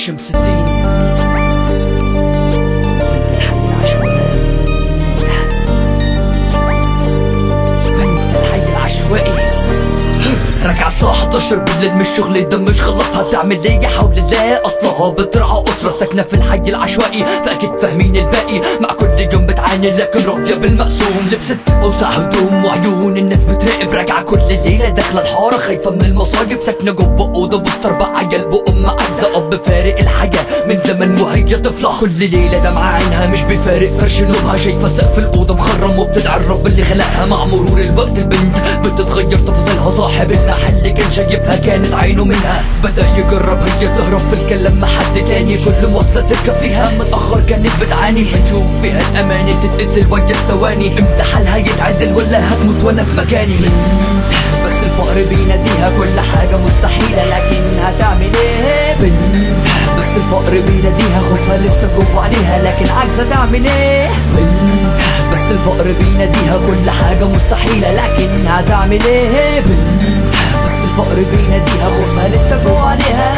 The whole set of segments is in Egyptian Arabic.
شمس الدين بنت الحي العشوائي بنت الحي العشوائي راجع الساعة 11 بالليل من الشغل دم مش غلطها تعمل ايه يا حول الله اصلها بترعى اسرة ساكنة في الحي العشوائي فاكيد فاهمين الباقي مع كل يوم بتعاني لكن راضية بالمقسوم لبست اوسع هدوم وعيون الناس بتراقب راجعة كل ليلة داخلة الحارة خايفة من المصايب ساكنة جوه اوضة وسط اربع عيال بأم عايزة اب فارق الحياة من زمن وهي طفلة كل ليلة دمع عينها مش بيفارق فرش نومها شايفة سقف الأوضة مخرم وبتدعي الرب اللي خلقها مع مرور الوقت البنت بتتغير تفاصيلها صاحب المحل كان شايفها كانت عينه منها بدأ يجرب هي تهرب في الكلام مع حد تاني كل مواصلة تركب فيها متأخر كانت بتعاني بنشوف فيها الأماني بتتقتل ويا الثواني امتى حالها يتعدل ولا هتموت وأنا في مكاني بس الفقر بيناديها كل حاجة مستحيلة لكن هتعمل ايه بنت بس الفقر بيناديها خوفها لسه جوه عليها لكن عاجزة تعمل ايه بنت بس الفقر بيناديها كل حاجة مستحيلة لكن هتعمل ايه بنت بس الفقر بيناديها خوفها لسه جوه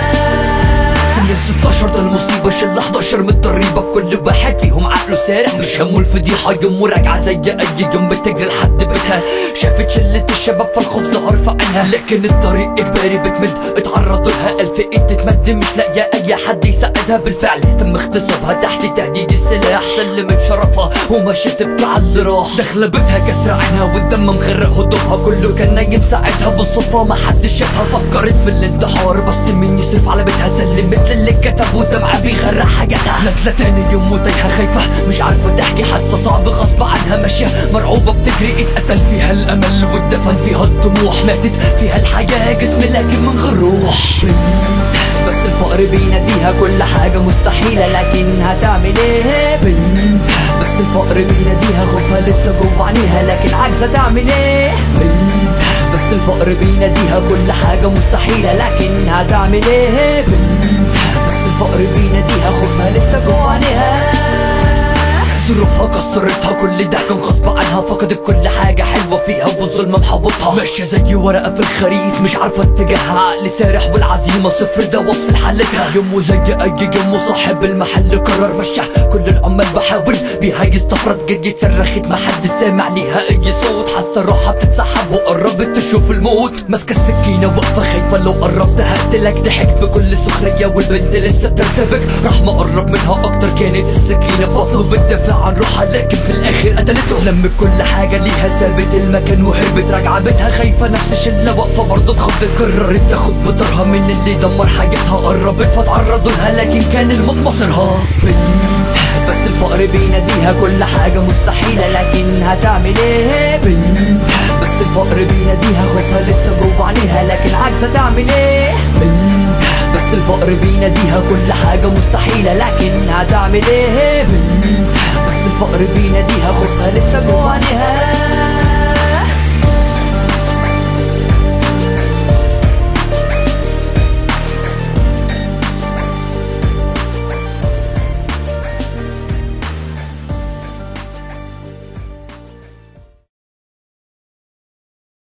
عليها سن ال 16 ده المصيبة شل 11 متضريبة كل واحد فيهم عقله سارح مش همه الفضيحة يوم وراجعة زي أي يوم بتجري لحد بيتها شافت شلة الشباب فالخوف ظهر في عينها لكن الطريق إجباري بتمد اتعرضوا لها ألف إيد تتمد مش لاقية أي حد يساعدها بالفعل تم اغتصابها تحت تهديد السلاح سلمت شرفها ومشيت تبكي على اللي راح داخلة بيتها كسر عينها والدم مغرق هدومها كله كان نايم ساعتها بالصدفة ما حدش شافها فكرت في الانتحار بس مين يصرف على بيتها سلمت للي كتب ودمعة بيغرق حاجاتها نازلة تاني يوم وتايهة خايفة مش عارفة تحكي حادثة صعب غصب عنها ماشية مرعوبة بتجري اتقتل فيها الأمل واتدفن فيها الطموح ماتت فيها الحياة جسم لكن من غير روح بنت بس الفقر بيناديها كل حاجة مستحيلة لكن هتعمل ايه بنت بس الفقر بيناديها خوفها لسه جوه عينيها لكن عاجزة تعمل ايه بنت بس الفقر بيناديها كل حاجة مستحيلة لكن هتعمل ايه بنت بس الفقر بيناديها خوفها لسه جوه عينيها ظروفها كسرتها كل ده كان غصب عنها فقدت كل حاجة حلوة فيها والظلم محوطها ماشية زي ورقة في الخريف مش عارفة اتجاهها عقل سارح والعزيمة صفر ده وصف لحالتها يوم وزي أي يوم وصاحب المحل قرر مشاه كل العمال بحاول بيها يستفرد جريت صرخت ما حد سامع ليها أي صوت حاسة روحها بتتسحب وقربت تشوف الموت ماسكة السكينة واقفة خايفة لو قربت هقتلك ضحك بكل سخرية والبنت لسه بترتبك راح مقرب منها أكتر كانت السكينة في بطنه بتدافع عن روحها لكن في الآخر قتلته لمت كل حاجة ليها سابت المكان وهربت راجعة بيتها خايفة نفس الشلة واقفة برضه اتخضت قررت تاخد بطرها من اللي دمر حياتها قربت فتعرضوا لها لكن كان الموت مصيرها بنت بس الفقر بيناديها كل حاجة مستحيلة لكن هتعمل ايه بنت بس الفقر بيناديها خوفها لسه جوه عينيها لكن عاجزة تعمل ايه بنت بس الفقر بيناديها كل حاجة مستحيلة لكن هتعمل ايه بنت بس الفقر بيناديها خوفها لسه جوه عينيها